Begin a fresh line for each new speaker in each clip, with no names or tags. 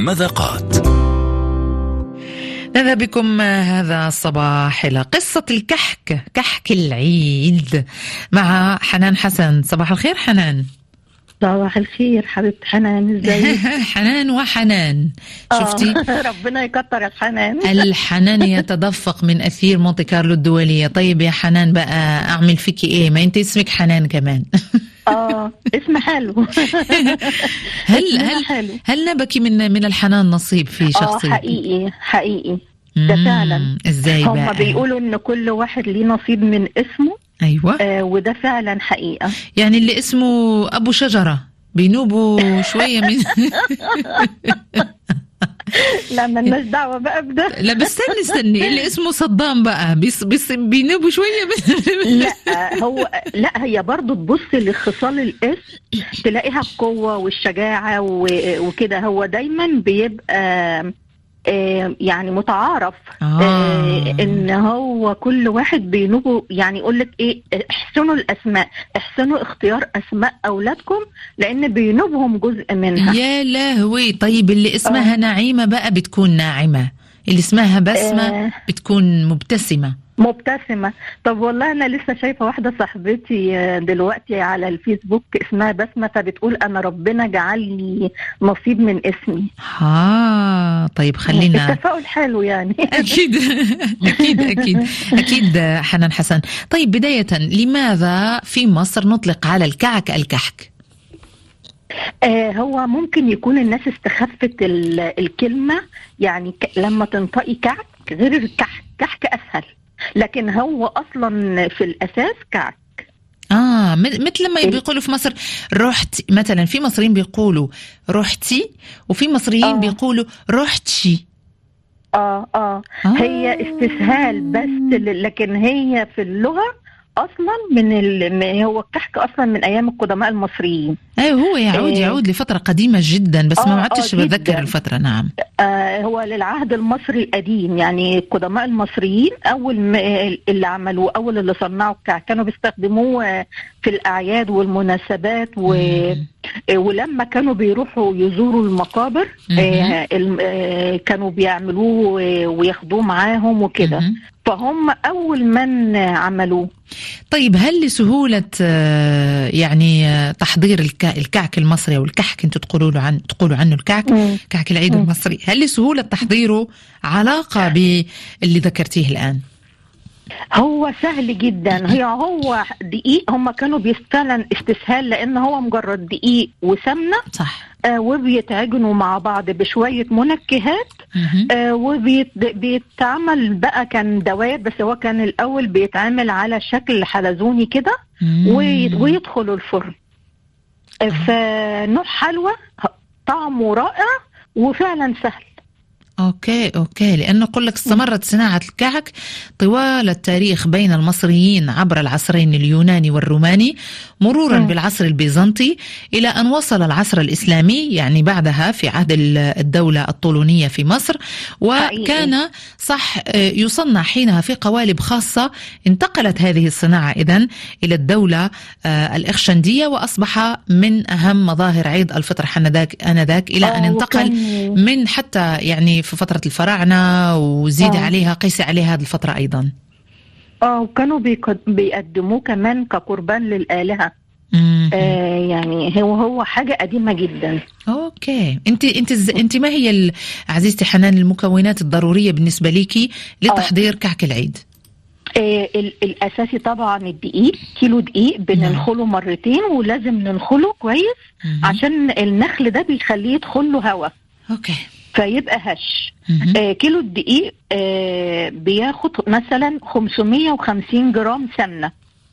مذاقات
نذهب بكم هذا الصباح إلى قصة الكحك كحك العيد مع حنان حسن صباح الخير حنان
صباح الخير حبيبتي حنان ازيك
حنان وحنان شفتي
آه، ربنا يكتر الحنان
الحنان يتدفق من أثير مونتي كارلو الدولية طيب يا حنان بقى أعمل فيكي إيه ما أنت اسمك حنان كمان
اه اسم حلو
هل
اسمها
هل
حلو
هل نبكي من من الحنان نصيب في
اه
شخصيتك
حقيقي حقيقي ده
مم،
فعلا.
ازاي
هم
بقى
بيقولوا ان كل واحد ليه نصيب من اسمه
ايوه
آه وده فعلا حقيقة
يعني اللي اسمه ابو شجره بينوبوا شويه من
لا مالناش دعوة بقى بده
لا بس استني استني اللي اسمه صدام بقى بيص بيص بينوبوا شويه من
لا هو لا هي برضو تبص لخصال الاسم تلاقيها القوة والشجاعة و- وكده هو دايما بيبقى آه، يعني متعارف
آه.
آه، ان هو كل واحد بينوبه يعني يقول لك ايه احسنوا الاسماء احسنوا اختيار اسماء اولادكم لان بينوبهم جزء منها
يا لهوي طيب اللي اسمها نعيمه بقى بتكون ناعمه اللي اسمها بسمه
آه.
بتكون مبتسمه
مبتسمة طب والله أنا لسه شايفة واحدة صاحبتي آه، دلوقتي على الفيسبوك اسمها بسمة فبتقول أنا ربنا جعل لي نصيب من اسمي
ها طيب خلينا
التفاؤل حلو يعني
أكيد أكيد أكيد أكيد حنان حسن طيب بداية لماذا في مصر نطلق على الكعك الكحك
آه هو ممكن يكون الناس استخفت ال- الكلمة يعني ك- لما تنطقي كعك غير الكحك كحك أسهل لكن هو أصلا في الأساس كعك
آه م- مثل لما
إيه؟
بيقولوا في مصر رحت مثلا في مصريين بيقولوا رحتي وفي مصريين
آه.
بيقولوا رحتشي
آه آه هي استسهال بس ل- لكن هي في اللغة أصلا من ال... من- هو الكحك أصلا من أيام القدماء المصريين
ايوه هو يعود
إيه.
يعود لفترة قديمة جدا بس ما
آه،
عدتش
آه،
بتذكر
جداً.
الفترة نعم
آه هو للعهد المصري القديم يعني القدماء المصريين اول ما اللي عملوه اول اللي صنعوا الكعك كانوا بيستخدموه آه، في الاعياد والمناسبات و...
مم.
آه، ولما كانوا بيروحوا يزوروا المقابر
مهم.
آه الم- آه، كانوا بيعملوه آه، وياخدوه معاهم وكده
مهم.
فهم اول من عملوه
طيب هل لسهولة آه، يعني آه، تحضير الك- الكعك المصري أو الكحك أنتوا تقولوا له عن تقولوا عنه الكعك كعك العيد
مم.
المصري هل لسهولة تحضيره علاقة باللي ذكرتيه الآن
هو سهل جدا هي هو دقيق هم كانوا بيست- فعلا استسهال لان هو مجرد دقيق وسمنه
صح
آه وبيتعجنوا مع بعض بشويه منكهات
مهم.
آه وبيتعمل بقى كان دوائر بس هو كان الاول بيتعمل على شكل حلزوني كده وي-
مم.
ويدخلوا الفرن آه، فنوع حلوى طعمه رائع وفعلا سهل
اوكي اوكي لانه اقول لك استمرت صناعه الكعك طوال التاريخ بين المصريين عبر العصرين اليوناني والروماني مرورا
مم.
بالعصر البيزنطي الى ان وصل العصر الاسلامي يعني بعدها في عهد ال- الدوله الطولونيه في مصر وكان صح آه، يصنع حينها في قوالب خاصه انتقلت هذه الصناعه اذا الى الدوله آه، الاخشنديه واصبح من اهم مظاهر عيد الفطر حنذاك انذاك الى ان
آه،
انتقل
وكان-
من حتى يعني في فترة الفراعنة وزيد
آه.
عليها قيسي عليها هذه الفترة أيضا
اه وكانوا بيقد- بيقدموه كمان كقربان للآلهة
مم.
آه يعني هو هو حاجة قديمة جدا
اوكي انت انت ز- انت ما هي ال- عزيزتي حنان المكونات الضروريه بالنسبه ليكي لتحضير كعك العيد
آه ال- الأساسي طبعا الدقيق كيلو دقيق بننخله مرتين ولازم ننخله كويس
مهم.
عشان النخل ده بيخليه يدخل له هواء
اوكي
فيبقى هش
مهم.
آه كيلو الدقيق آه بياخد مثلا 550 جرام سمنة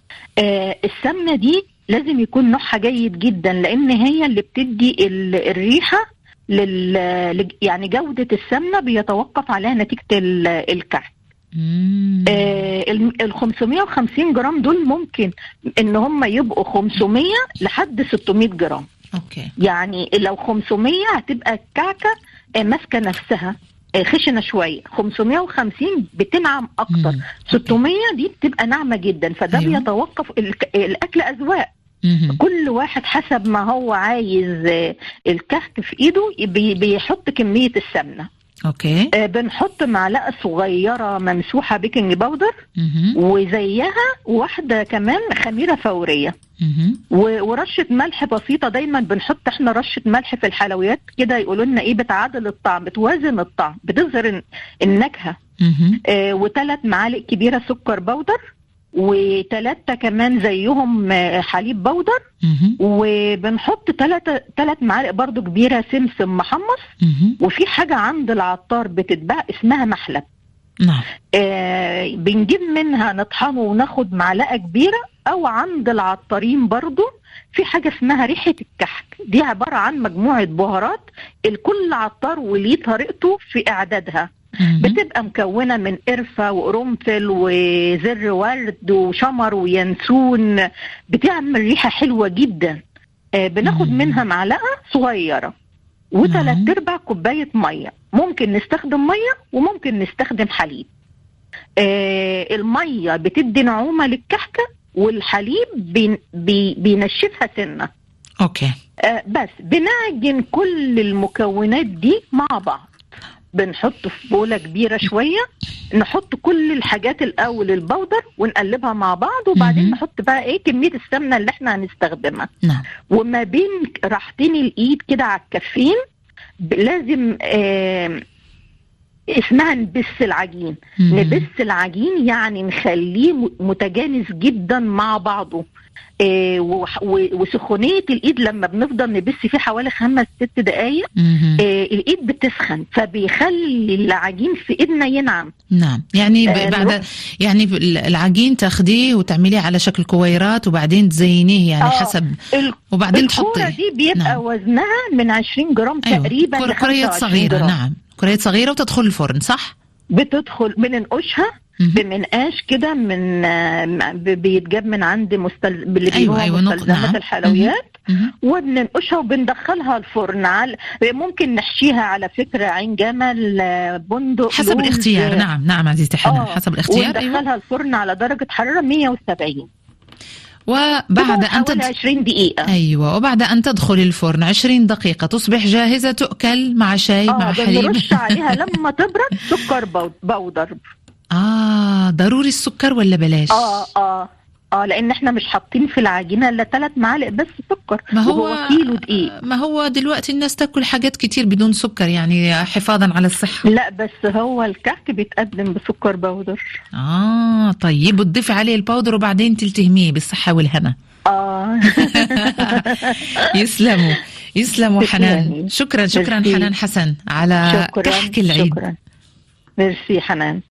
آه السمنة دي لازم يكون نوعها جيد جدا لأن هي اللي بتدي ال- الريحة لل لج- يعني جودة السمنة بيتوقف عليها نتيجة ال- الكحك
مم.
آه ال 550 جرام دول ممكن ان هم يبقوا 500 لحد 600 جرام
اوكي
يعني لو 500 هتبقى الكعكه آه، ماسكه نفسها آه، خشنه شويه 550 بتنعم اكتر
مم.
600 دي بتبقى ناعمه جدا فده
أيوة.
بيتوقف الك- الاكل اذواق
مهم.
كل واحد حسب ما هو عايز آه، الكحك في ايده بي- بيحط كميه السمنه
اوكي
آه، بنحط معلقه صغيره ممسوحه بيكنج باودر
مهم.
وزيها واحده كمان خميره فوريه
مهم.
و- ورشه ملح بسيطه دايما بنحط احنا رشه ملح في الحلويات كده يقولوا لنا ايه بتعادل الطعم بتوازن الطعم بتظهر الن- النكهه
مهم.
آه وثلاث معالق كبيره سكر بودر وثلاثه كمان زيهم آه، حليب بودر
مهم.
وبنحط ثلاثه ثلاث معالق برضو كبيره سمسم محمص
مهم.
وفي حاجه عند العطار بتتباع اسمها محلب
نعم
آه بنجيب منها نطحنه وناخد معلقه كبيره او عند العطارين برضو في حاجه اسمها ريحه الكحك دي عباره عن مجموعه بهارات الكل عطار وليه طريقته في اعدادها
مهم.
بتبقى مكونه من قرفه وقرنفل وزر ورد وشمر وينسون بتعمل ريحه حلوه جدا آه بناخد
مم.
منها معلقه صغيره وثلاث
نعم.
ارباع كوبايه ميه ممكن نستخدم ميه وممكن نستخدم حليب آه الميه بتدي نعومه للكحكه والحليب بين بي بينشفها سنه
اوكي
آه بس بنعجن كل المكونات دي مع بعض بنحط في بوله كبيره شويه نحط كل الحاجات الاول البودر ونقلبها مع بعض وبعدين
مهم.
نحط بقى ايه كميه السمنه اللي احنا هنستخدمها
نعم
وما بين راحتين الايد كده على الكفين ب- لازم آه اسمها نبس العجين
مهم.
نبس العجين يعني نخليه م- متجانس جدا مع بعضه آه وح- و- وسخونيه الايد لما بنفضل نبس فيه حوالي خمس ست دقائق
مهم.
آه الايد بتسخن فبيخلي العجين في ايدنا ينعم
نعم يعني
آه،
ب- بعد
نروح-
يعني ب- العجين تاخديه وتعمليه على شكل كويرات وبعدين تزينيه يعني
آه.
حسب
ال-
وبعدين
الكوره
تحطيه
دي بيبقى
نعم.
وزنها من 20 جرام
ايوه
تقريبا
كر-
ل
كريات
25
صغيره
جرام.
نعم كريات صغيره وتدخل الفرن صح؟
بتدخل بننقشها
مهم.
بمنقاش كده من آه، ب- بيتجاب من عند مستل... اللي
أيوة،
بيبيعوا
أيوة، نق-
مستلزمات
نعم.
الحلويات
مهم.
وبننقشها وبندخلها الفرن على ممكن نحشيها على فكره عين جمل آه، بندق
حسب
لوز،
الاختيار
آه،
نعم نعم عزيزتي حنان
آه،
حسب الاختيار ايوه
وندخلها الفرن على درجه حراره 170
وبعد ان
حوالي
تد...
20 دقيقه
ايوه وبعد ان تدخل الفرن 20 دقيقه تصبح جاهزه تؤكل مع شاي مع
اه
حليب
بنرش عليها لما تبرد سكر بود- بودر
اه ضروري السكر ولا بلاش
اه اه اه لان احنا مش حاطين في العجينه الا ثلاث معالق بس سكر
ما هو
وهو كيلو دقيق
ما هو دلوقتي الناس تاكل حاجات كتير بدون سكر يعني حفاظا على الصحه
لا بس هو الكحك بيتقدم بسكر بودر
اه طيب وتضيفي عليه الباودر وبعدين تلتهميه بالصحه والهنا
اه
يسلموا يسلموا حنان
تسلمي.
شكرا شكرا
ميرسي.
حنان حسن على
شكرا
كحك العيد
شكرا ميرسي حنان